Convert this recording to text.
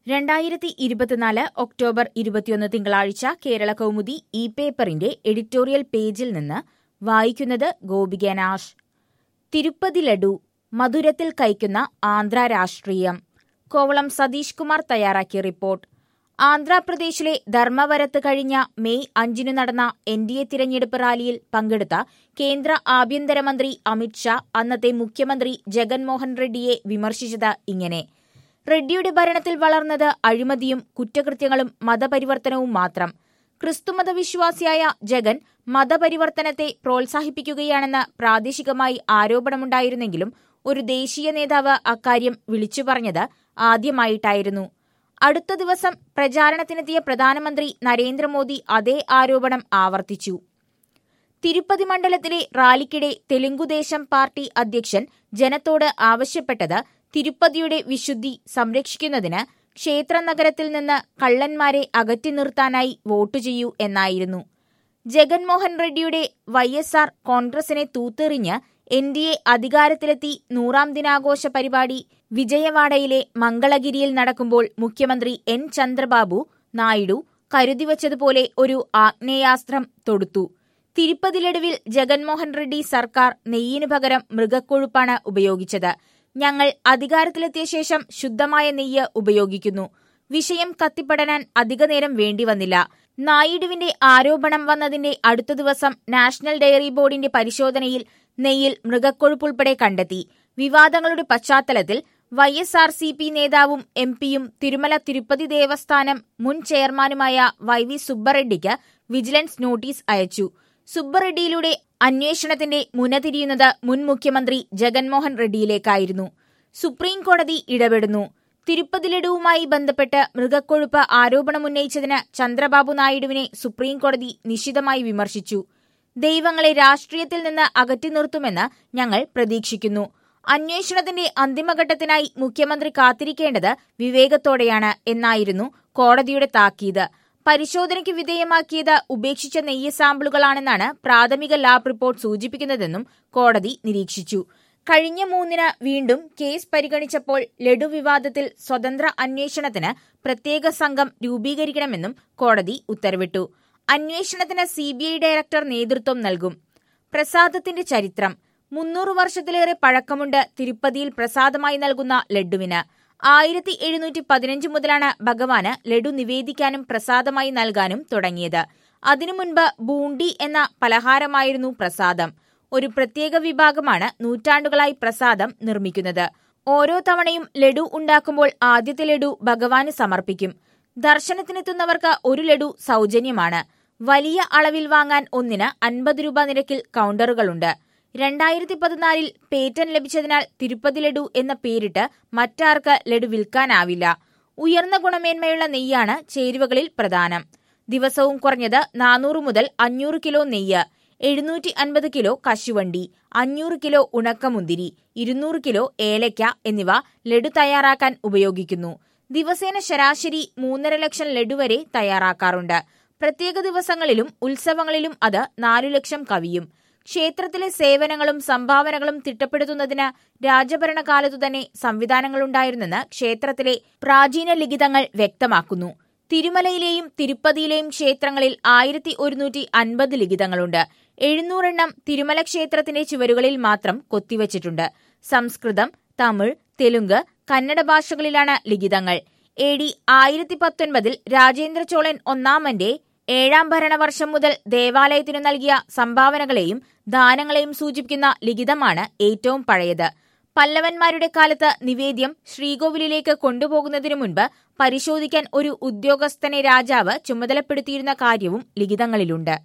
രണ്ടായിരത്തി ഇരുപത്തിനാല് ഒക്ടോബർ ഇരുപത്തിയൊന്ന് തിങ്കളാഴ്ച കേരള കൗമുദി ഇ പേപ്പറിന്റെ എഡിറ്റോറിയൽ പേജിൽ നിന്ന് വായിക്കുന്നത് ഗോപിക നാഷ് തിരുപ്പതി ലഡു മധുരത്തിൽ കൈക്കുന്ന ആന്ധ്ര രാഷ്ട്രീയം കോവളം സതീഷ് കുമാർ തയ്യാറാക്കിയ റിപ്പോർട്ട് ആന്ധ്രാപ്രദേശിലെ ധർമ്മവരത്ത് കഴിഞ്ഞ മെയ് അഞ്ചിനു നടന്ന എൻ ഡി എ തിരഞ്ഞെടുപ്പ് റാലിയിൽ പങ്കെടുത്ത കേന്ദ്ര ആഭ്യന്തരമന്ത്രി അമിത്ഷാ അന്നത്തെ മുഖ്യമന്ത്രി ജഗൻമോഹൻ റെഡ്ഡിയെ വിമർശിച്ചത് ഇങ്ങനെ റെഡ്ഡിയുടെ ഭരണത്തിൽ വളർന്നത് അഴിമതിയും കുറ്റകൃത്യങ്ങളും മതപരിവർത്തനവും മാത്രം ക്രിസ്തുമത വിശ്വാസിയായ ജഗൻ മതപരിവർത്തനത്തെ പ്രോത്സാഹിപ്പിക്കുകയാണെന്ന് പ്രാദേശികമായി ആരോപണമുണ്ടായിരുന്നെങ്കിലും ഒരു ദേശീയ നേതാവ് അക്കാര്യം വിളിച്ചു പറഞ്ഞത് ആദ്യമായിട്ടായിരുന്നു അടുത്ത ദിവസം പ്രചാരണത്തിനെത്തിയ പ്രധാനമന്ത്രി നരേന്ദ്രമോദി അതേ ആരോപണം ആവർത്തിച്ചു തിരുപ്പതി മണ്ഡലത്തിലെ റാലിക്കിടെ തെലുങ്കുദേശം പാർട്ടി അധ്യക്ഷൻ ജനത്തോട് ആവശ്യപ്പെട്ടത് തിരുപ്പതിയുടെ വിശുദ്ധി സംരക്ഷിക്കുന്നതിന് ക്ഷേത്ര നഗരത്തിൽ നിന്ന് കള്ളന്മാരെ അകറ്റി നിർത്താനായി വോട്ട് ചെയ്യൂ എന്നായിരുന്നു ജഗൻമോഹൻ റെഡ്ഡിയുടെ വൈ എസ് ആർ കോൺഗ്രസിനെ തൂത്തെറിഞ്ഞ് എൻ ഡി എ അധികാരത്തിലെത്തി നൂറാം ദിനാഘോഷ പരിപാടി വിജയവാഡയിലെ മംഗളഗിരിയിൽ നടക്കുമ്പോൾ മുഖ്യമന്ത്രി എൻ ചന്ദ്രബാബു നായിഡു കരുതിവച്ചതുപോലെ ഒരു ആഗ്നേയാസ്ത്രം തൊടുത്തു തിരുപ്പതിലടുവിൽ ജഗൻമോഹൻ റെഡ്ഡി സർക്കാർ നെയ്യിനു പകരം മൃഗക്കൊഴുപ്പാണ് ഉപയോഗിച്ചത് ഞങ്ങൾ അധികാരത്തിലെത്തിയ ശേഷം ശുദ്ധമായ നെയ്യ് ഉപയോഗിക്കുന്നു വിഷയം കത്തിപ്പടരാൻ അധികനേരം വേണ്ടിവന്നില്ല നായിഡുവിന്റെ ആരോപണം വന്നതിന്റെ അടുത്ത ദിവസം നാഷണൽ ഡയറി ബോർഡിന്റെ പരിശോധനയിൽ നെയ്യിൽ മൃഗക്കൊഴുപ്പുൾപ്പെടെ കണ്ടെത്തി വിവാദങ്ങളുടെ പശ്ചാത്തലത്തിൽ Y S R C P നേതാവും എം പിയും തിരുമല തിരുപ്പതി ദേവസ്ഥാനം മുൻ ചെയർമാനുമായ വൈ വി സുബ്ബറെഡ്ഡിക്ക് വിജിലൻസ് നോട്ടീസ് അയച്ചു സുബ്ബറെഡ്ഡിയിലൂടെ അന്വേഷണത്തിന്റെ മുനതിരിയുന്നത് മുൻ മുഖ്യമന്ത്രി ജഗൻമോഹൻ റെഡ്ഡിയിലേക്കായിരുന്നു സുപ്രീം കോടതി ഇടപെടുന്നു തിരുപ്പതി ലഡുവുമായി ബന്ധപ്പെട്ട് മൃഗക്കൊഴുപ്പ് ആരോപണമുന്നയിച്ചതിന് ചന്ദ്രബാബു നായിഡുവിനെ സുപ്രീം കോടതി നിശിതമായി വിമർശിച്ചു ദൈവങ്ങളെ രാഷ്ട്രീയത്തിൽ നിന്ന് അകറ്റി നിർത്തുമെന്ന് ഞങ്ങൾ പ്രതീക്ഷിക്കുന്നു അന്വേഷണത്തിന്റെ അന്തിമഘട്ടത്തിനായി മുഖ്യമന്ത്രി കാത്തിരിക്കേണ്ടത് വിവേകത്തോടെയാണ് എന്നായിരുന്നു കോടതിയുടെ താക്കീത് പരിശോധനയ്ക്ക് വിധേയമാക്കിയത് ഉപേക്ഷിച്ച നെയ്യ് സാമ്പിളുകളാണെന്നാണ് പ്രാഥമിക ലാബ് റിപ്പോർട്ട് സൂചിപ്പിക്കുന്നതെന്നും കോടതി നിരീക്ഷിച്ചു കഴിഞ്ഞ മൂന്നിന് വീണ്ടും കേസ് പരിഗണിച്ചപ്പോൾ ലഡു വിവാദത്തിൽ സ്വതന്ത്ര അന്വേഷണത്തിന് പ്രത്യേക സംഘം രൂപീകരിക്കണമെന്നും കോടതി ഉത്തരവിട്ടു അന്വേഷണത്തിന് സിബിഐ ഡയറക്ടർ നേതൃത്വം നൽകും പ്രസാദത്തിന്റെ ചരിത്രം മുന്നൂറ് വർഷത്തിലേറെ പഴക്കമുണ്ട് തിരുപ്പതിയിൽ പ്രസാദമായി നൽകുന്ന ലഡുവിന് ആയിരത്തി എഴുന്നൂറ്റി പതിനഞ്ച് മുതലാണ് ഭഗവാന് ലഡു നിവേദിക്കാനും പ്രസാദമായി നൽകാനും തുടങ്ങിയത് അതിനു മുൻപ് ബൂണ്ടി എന്ന പലഹാരമായിരുന്നു പ്രസാദം ഒരു പ്രത്യേക വിഭാഗമാണ് നൂറ്റാണ്ടുകളായി പ്രസാദം നിർമ്മിക്കുന്നത് ഓരോ തവണയും ലഡു ഉണ്ടാക്കുമ്പോൾ ആദ്യത്തെ ലഡു ഭഗവാന് സമർപ്പിക്കും ദർശനത്തിനെത്തുന്നവർക്ക് ഒരു ലഡു സൗജന്യമാണ് വലിയ അളവിൽ വാങ്ങാൻ ഒന്നിന് അൻപത് രൂപ നിരക്കിൽ കൗണ്ടറുകളുണ്ട് രണ്ടായിരത്തി പതിനാലിൽ പേറ്റന്റ് ലഭിച്ചതിനാൽ തിരുപ്പതി ലഡു എന്ന പേരിട്ട് മറ്റാർക്ക് ലഡു വിൽക്കാനാവില്ല ഉയർന്ന ഗുണമേന്മയുള്ള നെയ്യാണ് ചേരുവകളിൽ പ്രധാനം ദിവസവും കുറഞ്ഞത് നാനൂറ് മുതൽ അഞ്ഞൂറ് കിലോ നെയ്യ് എഴുന്നൂറ്റി അൻപത് കിലോ കശുവണ്ടി അഞ്ഞൂറ് കിലോ ഉണക്കമുന്തിരി ഇരുന്നൂറ് കിലോ ഏലയ്ക്ക എന്നിവ ലഡു തയ്യാറാക്കാൻ ഉപയോഗിക്കുന്നു ദിവസേന ശരാശരി മൂന്നര ലക്ഷം ലഡു വരെ തയ്യാറാക്കാറുണ്ട് പ്രത്യേക ദിവസങ്ങളിലും ഉത്സവങ്ങളിലും അത് നാലു ലക്ഷം കവിയും ക്ഷേത്രത്തിലെ സേവനങ്ങളും സംഭാവനകളും തിട്ടപ്പെടുത്തുന്നതിന് രാജഭരണകാലത്തു തന്നെ സംവിധാനങ്ങളുണ്ടായിരുന്നെന്ന് ക്ഷേത്രത്തിലെ പ്രാചീന ലിഖിതങ്ങൾ വ്യക്തമാക്കുന്നു തിരുമലയിലെയും തിരുപ്പതിയിലെയും ക്ഷേത്രങ്ങളിൽ ആയിരത്തി ഒരുന്നൂറ്റി അൻപത് ലിഖിതങ്ങളുണ്ട് എഴുന്നൂറെണ്ണം തിരുമല ക്ഷേത്രത്തിന്റെ ചുവരുകളിൽ മാത്രം കൊത്തിവച്ചിട്ടുണ്ട് സംസ്കൃതം തമിഴ് തെലുങ്ക് കന്നഡ ഭാഷകളിലാണ് ലിഖിതങ്ങൾ എ ഡി ആയിരത്തി പത്തൊൻപതിൽ രാജേന്ദ്ര ചോളൻ ഒന്നാമന്റെ ഏഴാം ഭരണവർഷം മുതൽ ദേവാലയത്തിനു നൽകിയ സംഭാവനകളെയും ദാനങ്ങളെയും സൂചിപ്പിക്കുന്ന ലിഖിതമാണ് ഏറ്റവും പഴയത് പല്ലവന്മാരുടെ കാലത്ത് നിവേദ്യം ശ്രീകോവിലിലേക്ക് കൊണ്ടുപോകുന്നതിനു മുൻപ് പരിശോധിക്കാൻ ഒരു ഉദ്യോഗസ്ഥനെ രാജാവ് ചുമതലപ്പെടുത്തിയിരുന്ന കാര്യവും ലിഖിതങ്ങളിലുണ്ട്